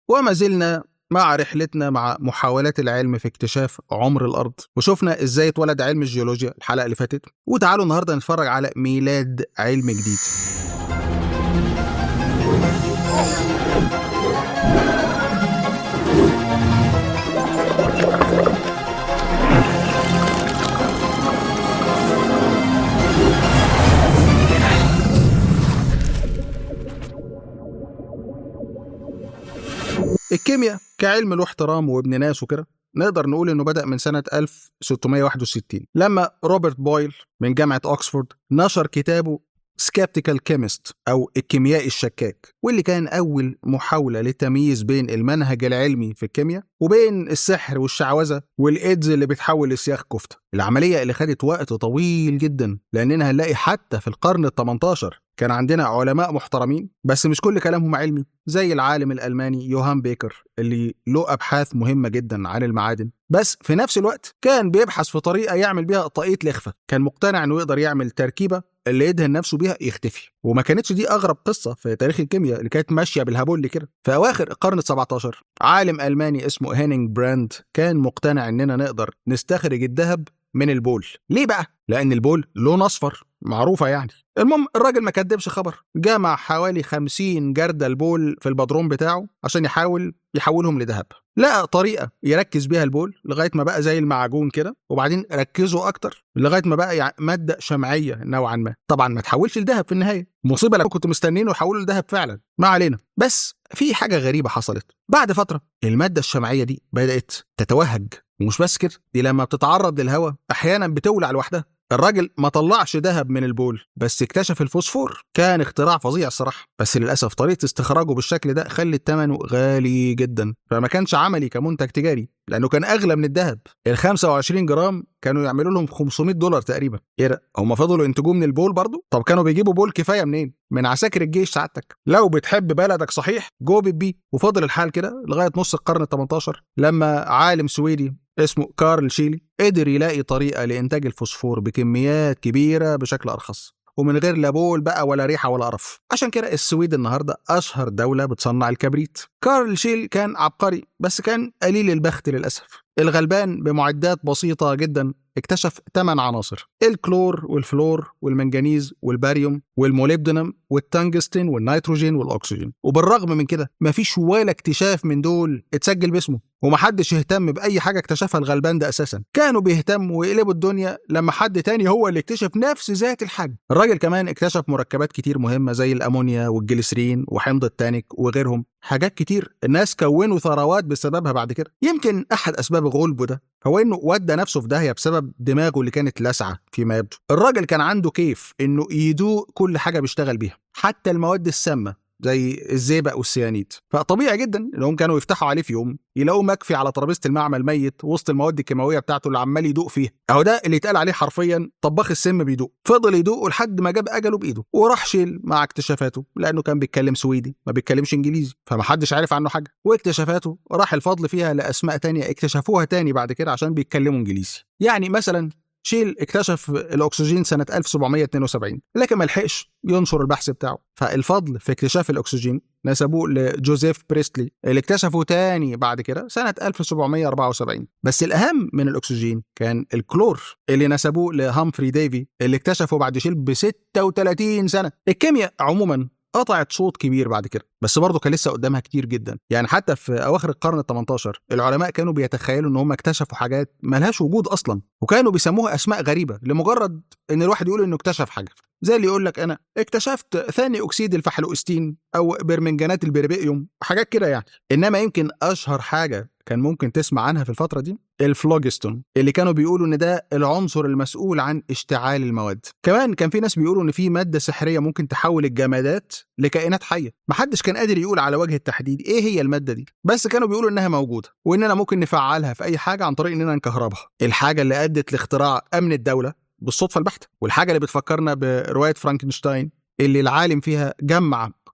وما زلنا مع رحلتنا مع محاولات العلم في اكتشاف عمر الأرض وشفنا إزاي اتولد علم الجيولوجيا الحلقة اللي فاتت وتعالوا النهاردة نتفرج على ميلاد علم جديد الكيمياء كعلم له احترام وابن ناس وكده نقدر نقول انه بدأ من سنة 1661 لما روبرت بويل من جامعة اوكسفورد نشر كتابه سكابتيكال كيمست او الكيميائي الشكاك واللي كان اول محاولة للتمييز بين المنهج العلمي في الكيمياء وبين السحر والشعوذة والايدز اللي بيتحول لسياخ كفتة العملية اللي خدت وقت طويل جدا لاننا هنلاقي حتى في القرن ال 18 كان عندنا علماء محترمين بس مش كل كلامهم علمي زي العالم الألماني يوهان بيكر اللي له أبحاث مهمة جدا عن المعادن بس في نفس الوقت كان بيبحث في طريقة يعمل بيها طاقية لخفة كان مقتنع إنه يقدر يعمل تركيبة اللي يدهن نفسه بيها يختفي وما كانتش دي أغرب قصة في تاريخ الكيمياء اللي كانت ماشية بالهبول كده في أواخر القرن ال 17 عالم ألماني اسمه هينينج براند كان مقتنع إننا نقدر نستخرج الذهب من البول ليه بقى؟ لأن البول لون أصفر معروفة يعني المهم الراجل ما كدبش خبر جمع حوالي 50 جردة البول في البدروم بتاعه عشان يحاول يحولهم لذهب لقى طريقة يركز بيها البول لغاية ما بقى زي المعجون كده وبعدين ركزه أكتر لغاية ما بقى يعني مادة شمعية نوعا ما طبعا ما تحولش لذهب في النهاية مصيبة لو كنت مستنينه يحوله لذهب فعلا ما علينا بس في حاجة غريبة حصلت بعد فترة المادة الشمعية دي بدأت تتوهج ومش بس كده دي لما بتتعرض للهواء أحيانا بتولع لوحدها الراجل ما طلعش ذهب من البول بس اكتشف الفوسفور كان اختراع فظيع الصراحه بس للاسف طريقه استخراجه بالشكل ده خلت ثمنه غالي جدا فما كانش عملي كمنتج تجاري لانه كان اغلى من الذهب ال 25 جرام كانوا يعملوا لهم 500 دولار تقريبا ايه ده هم فضلوا ينتجوه من البول برضه طب كانوا بيجيبوا بول كفايه منين من عساكر الجيش سعادتك لو بتحب بلدك صحيح جو بيه وفضل الحال كده لغايه نص القرن ال 18 لما عالم سويدي اسمه كارل شيلي قدر يلاقي طريقة لإنتاج الفوسفور بكميات كبيرة بشكل أرخص ومن غير لا بول بقى ولا ريحة ولا قرف عشان كده السويد النهاردة أشهر دولة بتصنع الكبريت كارل شيل كان عبقري بس كان قليل البخت للأسف الغلبان بمعدات بسيطة جدا اكتشف 8 عناصر الكلور والفلور والمنجنيز والباريوم والموليبدينم والتنجستين والنيتروجين والاكسجين وبالرغم من كده مفيش ولا اكتشاف من دول اتسجل باسمه ومحدش اهتم باي حاجه اكتشفها الغلبان ده اساسا كانوا بيهتموا ويقلبوا الدنيا لما حد تاني هو اللي اكتشف نفس ذات الحاجه الراجل كمان اكتشف مركبات كتير مهمه زي الامونيا والجليسرين وحمض التانيك وغيرهم حاجات كتير الناس كونوا ثروات بسببها بعد كده يمكن احد اسباب غلبه ده هو انه ودى نفسه في داهيه بسبب دماغه اللي كانت لاسعه فيما يبدو الراجل كان عنده كيف انه يدوق كل حاجه بيشتغل بيها حتى المواد السامه زي الزئبق والسيانيد فطبيعي جدا انهم كانوا يفتحوا عليه في يوم يلاقوه مكفي على ترابيزه المعمل ميت وسط المواد الكيماويه بتاعته اللي عمال يدوق فيها اهو ده اللي اتقال عليه حرفيا طباخ السم بيدوق فضل يدوق لحد ما جاب اجله بايده وراح شيل مع اكتشافاته لانه كان بيتكلم سويدي ما بيتكلمش انجليزي فمحدش عارف عنه حاجه واكتشافاته راح الفضل فيها لاسماء تانية اكتشفوها تاني بعد كده عشان بيتكلموا انجليزي يعني مثلا شيل اكتشف الاكسجين سنه 1772 لكن ما لحقش ينشر البحث بتاعه فالفضل في اكتشاف الاكسجين نسبوه لجوزيف بريستلي اللي اكتشفه تاني بعد كده سنه 1774 بس الاهم من الاكسجين كان الكلور اللي نسبوه لهامفري ديفي اللي اكتشفه بعد شيل ب 36 سنه الكيمياء عموما قطعت صوت كبير بعد كده بس برضه كان لسه قدامها كتير جدا يعني حتى في اواخر القرن ال 18 العلماء كانوا بيتخيلوا ان هم اكتشفوا حاجات ملهاش وجود اصلا وكانوا بيسموها اسماء غريبه لمجرد ان الواحد يقول انه اكتشف حاجه زي اللي يقول لك انا اكتشفت ثاني اكسيد الفحلوستين او برمنجانات البربيئيوم حاجات كده يعني انما يمكن اشهر حاجه كان ممكن تسمع عنها في الفتره دي الفلوجستون اللي كانوا بيقولوا ان ده العنصر المسؤول عن اشتعال المواد كمان كان في ناس بيقولوا ان في ماده سحريه ممكن تحول الجمادات لكائنات حيه محدش كان قادر يقول على وجه التحديد ايه هي الماده دي بس كانوا بيقولوا انها موجوده واننا ممكن نفعلها في اي حاجه عن طريق اننا نكهربها الحاجه اللي ادت لاختراع امن الدوله بالصدفه البحته والحاجه اللي بتفكرنا بروايه فرانكنشتاين اللي العالم فيها جمع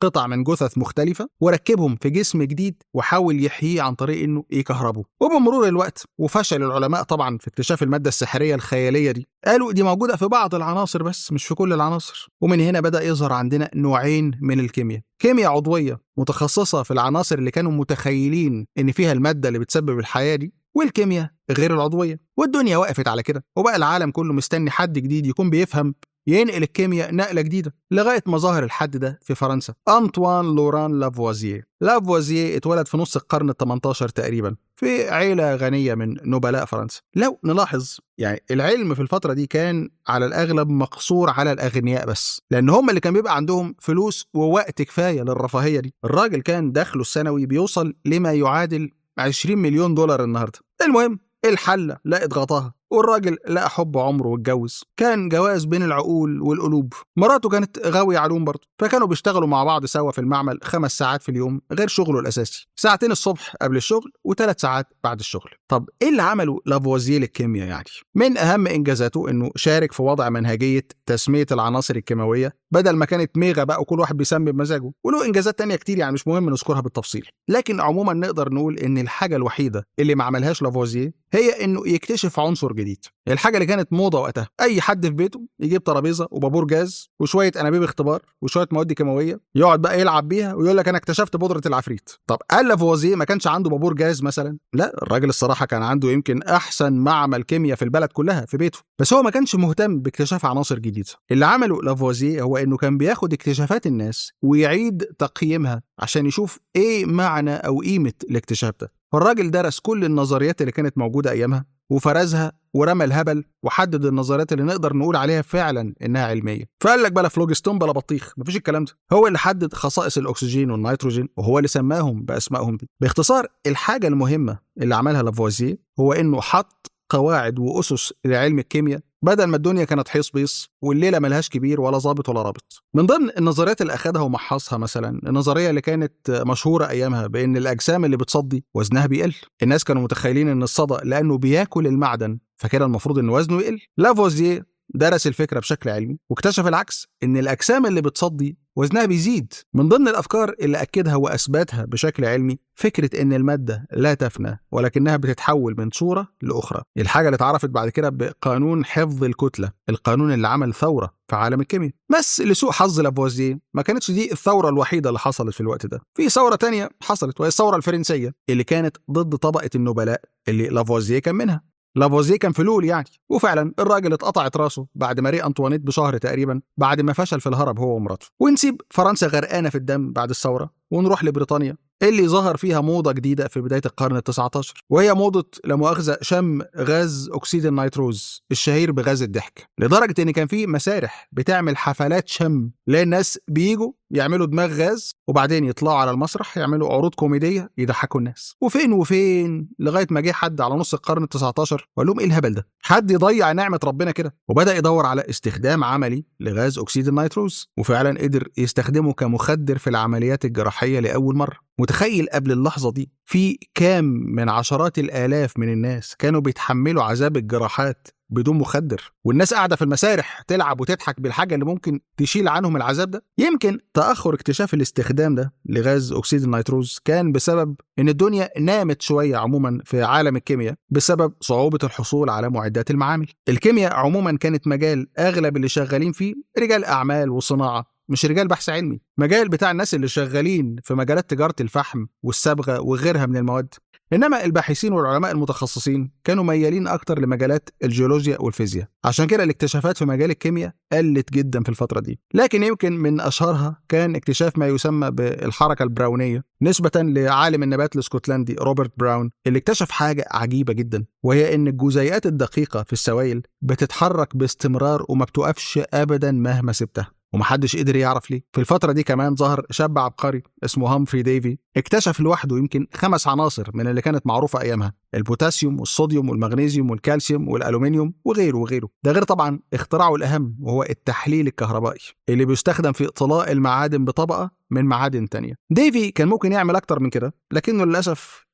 قطع من جثث مختلفة وركبهم في جسم جديد وحاول يحييه عن طريق انه يكهربه وبمرور الوقت وفشل العلماء طبعا في اكتشاف المادة السحرية الخيالية دي قالوا دي موجودة في بعض العناصر بس مش في كل العناصر ومن هنا بدأ يظهر عندنا نوعين من الكيمياء كيمياء عضوية متخصصة في العناصر اللي كانوا متخيلين ان فيها المادة اللي بتسبب الحياة دي والكيمياء غير العضوية والدنيا وقفت على كده وبقى العالم كله مستني حد جديد يكون بيفهم ينقل الكيمياء نقلة جديدة لغاية ما ظهر الحد ده في فرنسا أنطوان لوران لافوازييه لافوازييه اتولد في نص القرن ال 18 تقريبا في عيلة غنية من نبلاء فرنسا لو نلاحظ يعني العلم في الفترة دي كان على الأغلب مقصور على الأغنياء بس لأن هم اللي كان بيبقى عندهم فلوس ووقت كفاية للرفاهية دي الراجل كان دخله السنوي بيوصل لما يعادل 20 مليون دولار النهارده المهم الحلة لقت غطاها والراجل لقى حب عمره واتجوز كان جواز بين العقول والقلوب مراته كانت غاوية علوم برضه فكانوا بيشتغلوا مع بعض سوا في المعمل خمس ساعات في اليوم غير شغله الأساسي ساعتين الصبح قبل الشغل وثلاث ساعات بعد الشغل طب ايه اللي عمله لافوازيه للكيمياء يعني من اهم انجازاته انه شارك في وضع منهجيه تسميه العناصر الكيماويه بدل ما كانت ميغا بقى وكل واحد بيسمي بمزاجه وله انجازات تانية كتير يعني مش مهم نذكرها بالتفصيل لكن عموما نقدر نقول ان الحاجه الوحيده اللي ما عملهاش لافوازيه هي انه يكتشف عنصر جديد الحاجه اللي كانت موضه وقتها اي حد في بيته يجيب ترابيزه وبابور جاز وشويه انابيب اختبار وشويه مواد كيماويه يقعد بقى يلعب بيها ويقول لك انا اكتشفت بودره العفريت طب قال لافوازيه ما كانش عنده بابور جاز مثلا لا الراجل الصراحه كان عنده يمكن احسن معمل كيمياء في البلد كلها في بيته بس هو ما كانش مهتم باكتشاف عناصر جديده اللي عمله لافوازيه هو انه كان بياخد اكتشافات الناس ويعيد تقييمها عشان يشوف ايه معنى او قيمه الاكتشاف ده فالراجل درس كل النظريات اللي كانت موجوده ايامها وفرزها ورمى الهبل وحدد النظريات اللي نقدر نقول عليها فعلا انها علميه فقال لك بلا فلوجستون بلا بطيخ مفيش الكلام ده هو اللي حدد خصائص الاكسجين والنيتروجين وهو اللي سماهم باسمائهم دي باختصار الحاجه المهمه اللي عملها لافوازيه هو انه حط قواعد واسس لعلم الكيمياء بدل ما الدنيا كانت حيص بيص والليله ملهاش كبير ولا ظابط ولا رابط من ضمن النظريات اللي اخدها ومحصها مثلا النظريه اللي كانت مشهوره ايامها بان الاجسام اللي بتصدي وزنها بيقل الناس كانوا متخيلين ان الصدى لانه بياكل المعدن فكده المفروض ان وزنه يقل لافوزيه درس الفكرة بشكل علمي واكتشف العكس إن الأجسام اللي بتصدي وزنها بيزيد من ضمن الأفكار اللي أكدها وأثبتها بشكل علمي فكرة إن المادة لا تفنى ولكنها بتتحول من صورة لأخرى الحاجة اللي اتعرفت بعد كده بقانون حفظ الكتلة القانون اللي عمل ثورة في عالم الكيمياء بس لسوء حظ لافوازيه ما كانتش دي الثورة الوحيدة اللي حصلت في الوقت ده في ثورة تانية حصلت وهي الثورة الفرنسية اللي كانت ضد طبقة النبلاء اللي لافوازيه كان منها لافوزيه كان فلول يعني وفعلا الراجل اتقطعت راسه بعد ماري انطوانيت بشهر تقريبا بعد ما فشل في الهرب هو ومراته ونسيب فرنسا غرقانه في الدم بعد الثوره ونروح لبريطانيا اللي ظهر فيها موضة جديدة في بداية القرن ال 19 وهي موضة لا مؤاخذة شم غاز أكسيد النيتروز الشهير بغاز الضحك لدرجة إن كان في مسارح بتعمل حفلات شم للناس بيجوا يعملوا دماغ غاز وبعدين يطلعوا على المسرح يعملوا عروض كوميدية يضحكوا الناس وفين وفين لغاية ما جه حد على نص القرن ال 19 وقال لهم إيه الهبل ده حد يضيع نعمة ربنا كده وبدأ يدور على استخدام عملي لغاز أكسيد النيتروز وفعلا قدر يستخدمه كمخدر في العمليات الجراحية لأول مرة متخيل قبل اللحظة دي في كام من عشرات الآلاف من الناس كانوا بيتحملوا عذاب الجراحات بدون مخدر والناس قاعده في المسارح تلعب وتضحك بالحاجه اللي ممكن تشيل عنهم العذاب ده يمكن تاخر اكتشاف الاستخدام ده لغاز اكسيد النيتروز كان بسبب ان الدنيا نامت شويه عموما في عالم الكيمياء بسبب صعوبه الحصول على معدات المعامل الكيمياء عموما كانت مجال اغلب اللي شغالين فيه رجال اعمال وصناعه مش رجال بحث علمي مجال بتاع الناس اللي شغالين في مجالات تجارة الفحم والصبغة وغيرها من المواد إنما الباحثين والعلماء المتخصصين كانوا ميالين أكتر لمجالات الجيولوجيا والفيزياء عشان كده الاكتشافات في مجال الكيمياء قلت جدا في الفترة دي لكن يمكن من أشهرها كان اكتشاف ما يسمى بالحركة البراونية نسبة لعالم النبات الاسكتلندي روبرت براون اللي اكتشف حاجة عجيبة جدا وهي إن الجزيئات الدقيقة في السوائل بتتحرك باستمرار وما بتوقفش أبدا مهما سبتها ومحدش قدر يعرف ليه في الفترة دي كمان ظهر شاب عبقري اسمه هامفري ديفي اكتشف لوحده يمكن خمس عناصر من اللي كانت معروفة أيامها البوتاسيوم والصوديوم والمغنيسيوم والكالسيوم والألومنيوم وغيره وغيره ده غير طبعا اختراعه الأهم وهو التحليل الكهربائي اللي بيستخدم في إطلاء المعادن بطبقة من معادن تانية ديفي كان ممكن يعمل أكتر من كده لكنه للأسف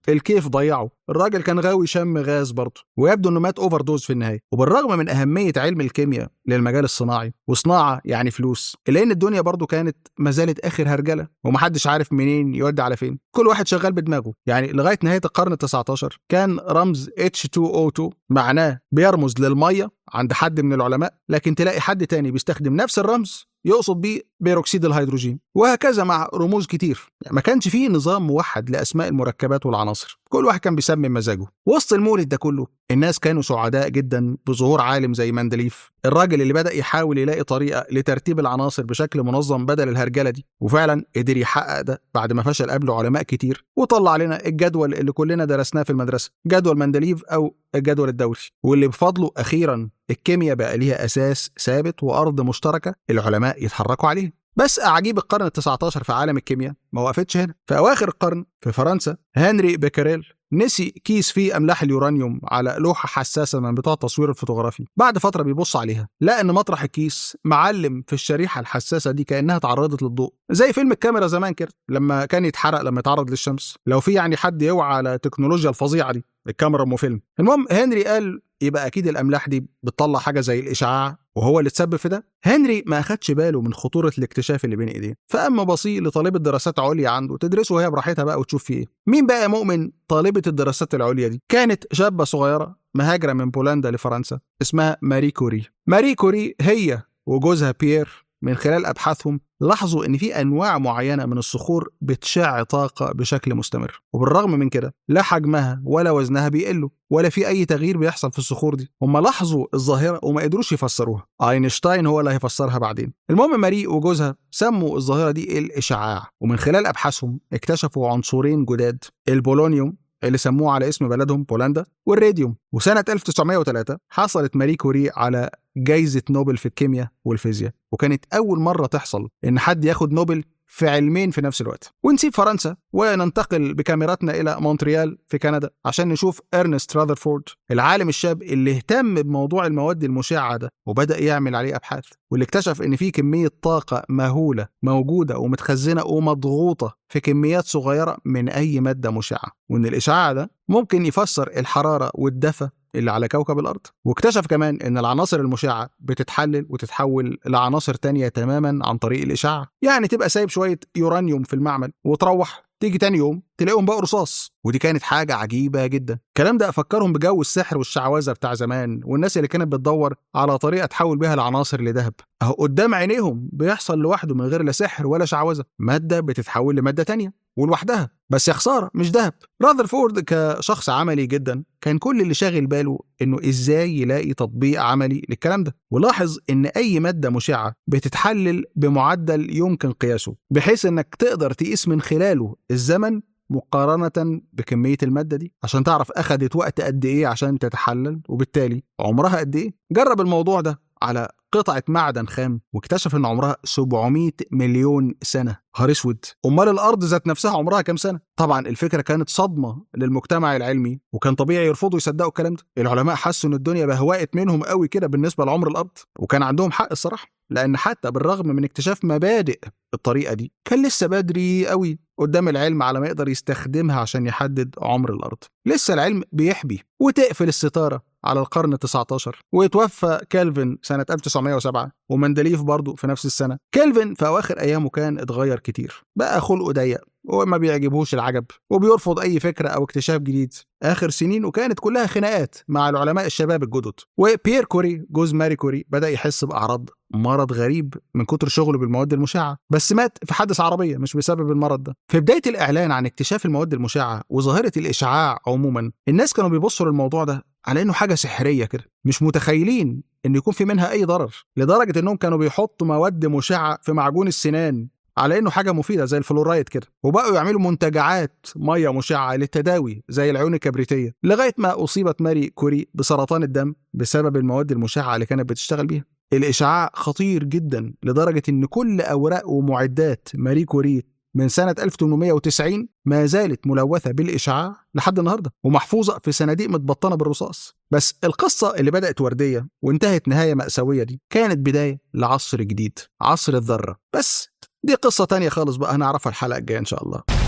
الكيف ضيعه الراجل كان غاوي شم غاز برضه ويبدو انه مات اوفر دوز في النهايه وبالرغم من اهميه علم الكيمياء للمجال الصناعي وصناعه يعني فلوس الا ان الدنيا برضه كانت ما زالت اخر هرجله ومحدش عارف منين يودي على فين كل واحد شغال بدماغه يعني لغايه نهايه القرن ال19 كان رمز H2O2 معناه بيرمز للميه عند حد من العلماء لكن تلاقي حد تاني بيستخدم نفس الرمز يقصد بيه بيروكسيد الهيدروجين وهكذا مع رموز كتير يعني ما كانش فيه نظام موحد لاسماء المركبات والعناصر كل واحد كان بيسمي مزاجه وسط المولد ده كله الناس كانوا سعداء جدا بظهور عالم زي مندليف الراجل اللي بدا يحاول يلاقي طريقه لترتيب العناصر بشكل منظم بدل الهرجله دي وفعلا قدر يحقق ده بعد ما فشل قبله علماء كتير وطلع لنا الجدول اللي كلنا درسناه في المدرسه جدول مندليف او الجدول الدوري واللي بفضله اخيرا الكيمياء بقى ليها اساس ثابت وارض مشتركه العلماء يتحركوا عليها بس أعاجيب القرن ال19 في عالم الكيمياء ما وقفتش هنا في أواخر القرن في فرنسا هنري بيكاريل نسي كيس فيه املاح اليورانيوم على لوحه حساسه من بتوع التصوير الفوتوغرافي بعد فتره بيبص عليها لقى ان مطرح الكيس معلم في الشريحه الحساسه دي كانها تعرضت للضوء زي فيلم الكاميرا زمان كده لما كان يتحرق لما يتعرض للشمس لو في يعني حد يوعى على التكنولوجيا الفظيعه دي الكاميرا ام فيلم المهم هنري قال يبقى اكيد الاملاح دي بتطلع حاجه زي الاشعاع وهو اللي تسبب في ده هنري ما اخدش باله من خطوره الاكتشاف اللي بين ايديه فاما بصيه لطالبه دراسات عليا عنده تدرسه وهي براحتها بقى وتشوف فيه ايه مين بقى مؤمن طالبه الدراسات العليا دي كانت شابه صغيره مهاجره من بولندا لفرنسا اسمها ماري كوري ماري كوري هي وجوزها بيير من خلال ابحاثهم لاحظوا ان في انواع معينه من الصخور بتشع طاقه بشكل مستمر وبالرغم من كده لا حجمها ولا وزنها بيقلوا ولا في اي تغيير بيحصل في الصخور دي هم لاحظوا الظاهره وما قدروش يفسروها اينشتاين هو اللي هيفسرها بعدين المهم ماري وجوزها سموا الظاهره دي الاشعاع ومن خلال ابحاثهم اكتشفوا عنصرين جداد البولونيوم اللي سموه على اسم بلدهم بولندا والراديوم وسنة 1903 حصلت ماري كوري على جايزة نوبل في الكيمياء والفيزياء وكانت أول مرة تحصل إن حد ياخد نوبل في علمين في نفس الوقت ونسيب فرنسا وننتقل بكاميراتنا إلى مونتريال في كندا عشان نشوف إرنست راذرفورد العالم الشاب اللي اهتم بموضوع المواد المشعة ده وبدأ يعمل عليه أبحاث واللي اكتشف إن في كمية طاقة مهولة موجودة ومتخزنة ومضغوطة في كميات صغيرة من أي مادة مشعة وإن الإشعاع ده ممكن يفسر الحرارة والدفى اللي على كوكب الأرض واكتشف كمان إن العناصر المشعة بتتحلل وتتحول لعناصر تانية تماما عن طريق الإشعاع يعني تبقى سايب شوية يورانيوم في المعمل وتروح تيجي تاني يوم تلاقيهم بقوا رصاص ودي كانت حاجة عجيبة جدا الكلام ده أفكرهم بجو السحر والشعوذة بتاع زمان والناس اللي كانت بتدور على طريقة تحول بيها العناصر لذهب أهو قدام عينيهم بيحصل لوحده من غير لا سحر ولا شعوذة مادة بتتحول لمادة تانية ولوحدها بس يا خساره مش ذهب راذرفورد كشخص عملي جدا كان كل اللي شاغل باله انه ازاي يلاقي تطبيق عملي للكلام ده ولاحظ ان اي ماده مشعه بتتحلل بمعدل يمكن قياسه بحيث انك تقدر تقيس من خلاله الزمن مقارنة بكمية المادة دي عشان تعرف أخدت وقت قد إيه عشان تتحلل وبالتالي عمرها قد إيه جرب الموضوع ده على قطعة معدن خام واكتشف ان عمرها 700 مليون سنة هار اسود امال الارض ذات نفسها عمرها كام سنة طبعا الفكرة كانت صدمة للمجتمع العلمي وكان طبيعي يرفضوا يصدقوا الكلام ده العلماء حسوا ان الدنيا بهوقت منهم قوي كده بالنسبة لعمر الارض وكان عندهم حق الصراحة لان حتى بالرغم من اكتشاف مبادئ الطريقة دي كان لسه بدري قوي قدام العلم على ما يقدر يستخدمها عشان يحدد عمر الارض لسه العلم بيحبي وتقفل الستارة على القرن ال19 ويتوفى كالفن سنة 1907 ومندليف برضه في نفس السنة كالفن في أواخر أيامه كان اتغير كتير بقى خلقه ضيق وما بيعجبهوش العجب وبيرفض أي فكرة أو اكتشاف جديد آخر سنينه كانت كلها خناقات مع العلماء الشباب الجدد وبيير كوري جوز ماري كوري بدأ يحس بأعراض مرض غريب من كتر شغله بالمواد المشعة بس مات في حادث عربية مش بسبب المرض ده في بداية الإعلان عن اكتشاف المواد المشعة وظاهرة الإشعاع عموما الناس كانوا بيبصوا للموضوع ده على انه حاجه سحريه كده مش متخيلين ان يكون في منها اي ضرر لدرجه انهم كانوا بيحطوا مواد مشعه في معجون السنان على انه حاجه مفيده زي الفلورايد كده وبقوا يعملوا منتجعات ميه مشعه للتداوي زي العيون الكبريتيه لغايه ما اصيبت ماري كوري بسرطان الدم بسبب المواد المشعه اللي كانت بتشتغل بيها الاشعاع خطير جدا لدرجه ان كل اوراق ومعدات ماري كوري من سنة 1890 ما زالت ملوثة بالإشعاع لحد النهاردة ومحفوظة في صناديق متبطنة بالرصاص بس القصة اللي بدأت وردية وانتهت نهاية مأساوية دي كانت بداية لعصر جديد عصر الذرة بس دي قصة تانية خالص بقى هنعرفها الحلقة الجاية إن شاء الله